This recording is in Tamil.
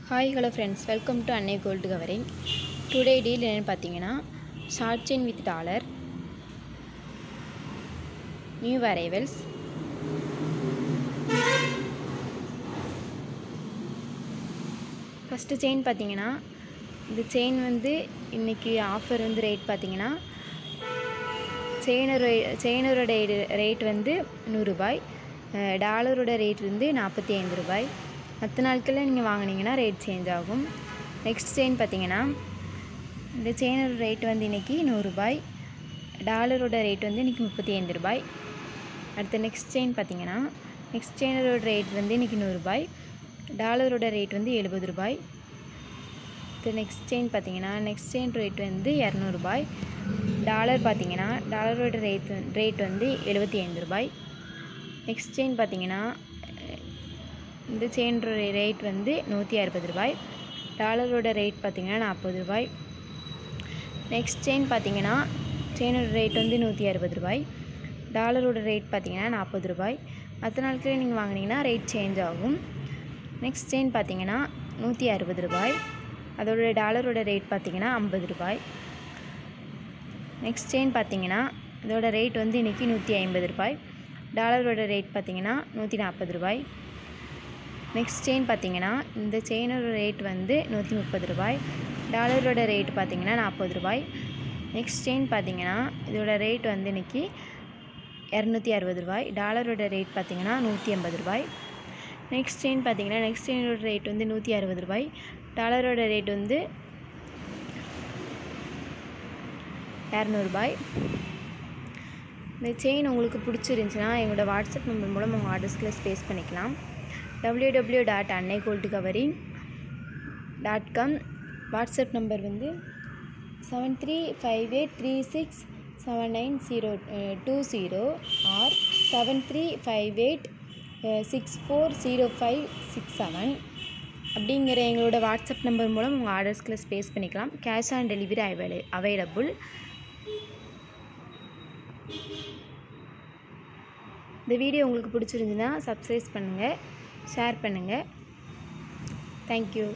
hi hello friends welcome to Annai gold covering today deal என்னென்னு பார்த்தீங்கன்னா short chain with dollar new arrivals first chain பார்த்தீங்கன்னா இந்த செயின் வந்து இன்றைக்கி ஆஃபர் வந்து ரேட் பார்த்தீங்கன்னா செயினோட செயினரோட ரேட் வந்து நூறுரூபாய் டாலரோட ரேட் வந்து நாற்பத்தி ஐந்து ரூபாய் மற்ற நாட்களில் நீங்கள் வாங்கினீங்கன்னா ரேட் சேஞ்ச் ஆகும் நெக்ஸ்ட் செயின் பார்த்தீங்கன்னா இந்த செயினோட ரேட் வந்து இன்றைக்கி நூறுரூபாய் டாலரோட ரேட் வந்து இன்றைக்கி முப்பத்தி ஐந்து ரூபாய் அடுத்த நெக்ஸ்ட் செயின் பார்த்தீங்கன்னா நெக்ஸ்ட் செயினரோட ரேட் வந்து இன்றைக்கி நூறுரூபாய் டாலரோட ரேட் வந்து எழுபது ரூபாய் அடுத்த நெக்ஸ்ட் செயின் பார்த்தீங்கன்னா நெக்ஸ்ட் செயின் ரேட் வந்து இரநூறுபாய் டாலர் பார்த்தீங்கன்னா டாலரோட ரேட் ரேட் வந்து எழுபத்தி ஐந்து ரூபாய் நெக்ஸ்ட் செயின் பார்த்தீங்கன்னா இந்த செயினோட ரேட் வந்து நூற்றி அறுபது ரூபாய் டாலரோட ரேட் பார்த்தீங்கன்னா நாற்பது ரூபாய் நெக்ஸ்ட் செயின் பார்த்தீங்கன்னா செயினோட ரேட் வந்து நூற்றி அறுபது ரூபாய் டாலரோட ரேட் பார்த்தீங்கன்னா நாற்பது ரூபாய் மற்ற நாட்களில் நீங்கள் வாங்கினீங்கன்னா ரேட் சேஞ்ச் ஆகும் நெக்ஸ்ட் செயின் பார்த்தீங்கன்னா நூற்றி அறுபது ரூபாய் அதோட டாலரோட ரேட் பார்த்தீங்கன்னா ஐம்பது ரூபாய் நெக்ஸ்ட் செயின் பார்த்தீங்கன்னா இதோட ரேட் வந்து இன்றைக்கி நூற்றி ஐம்பது ரூபாய் டாலரோட ரேட் பார்த்தீங்கன்னா நூற்றி நாற்பது ரூபாய் நெக்ஸ்ட் செயின் பார்த்தீங்கன்னா இந்த செயினோட ரேட் வந்து நூற்றி முப்பது ரூபாய் டாலரோட ரேட் பார்த்தீங்கன்னா நாற்பது ரூபாய் நெக்ஸ்ட் செயின் பார்த்தீங்கன்னா இதோட ரேட் வந்து இன்றைக்கி இரநூத்தி அறுபது ரூபாய் டாலரோட ரேட் பார்த்தீங்கன்னா நூற்றி ஐம்பது ரூபாய் நெக்ஸ்ட் செயின் பார்த்தீங்கன்னா நெக்ஸ்ட் செயினோட ரேட் வந்து நூற்றி அறுபது ரூபாய் டாலரோட ரேட் வந்து இரநூறுபாய் இந்த செயின் உங்களுக்கு பிடிச்சிருந்துச்சின்னா எங்களோட வாட்ஸ்அப் நம்பர் மூலம் உங்கள் ஆர்டர்ஸ்கில் ஸ்பேஸ் பண்ணிக்கலாம் W W dot Annai gold covering dot com WhatsApp number வந்து seven three five eight three six seven nine zero two zero or seven three five eight six four zero five six seven அப்படிங்கிற எங்களோட வாட்ஸ்அப் நம்பர் மூலம் உங்கள் ஆர்டர்ஸ்கில் ஸ்பேஸ் பண்ணிக்கலாம் கேஷ் ஆன் டெலிவரி அவைல அவைலபிள் இந்த வீடியோ உங்களுக்கு பிடிச்சிருந்துன்னா சப்ஸ்கிரைப் பண்ணுங்கள் ஷேர் பண்ணுங்கள் தேங்க்யூ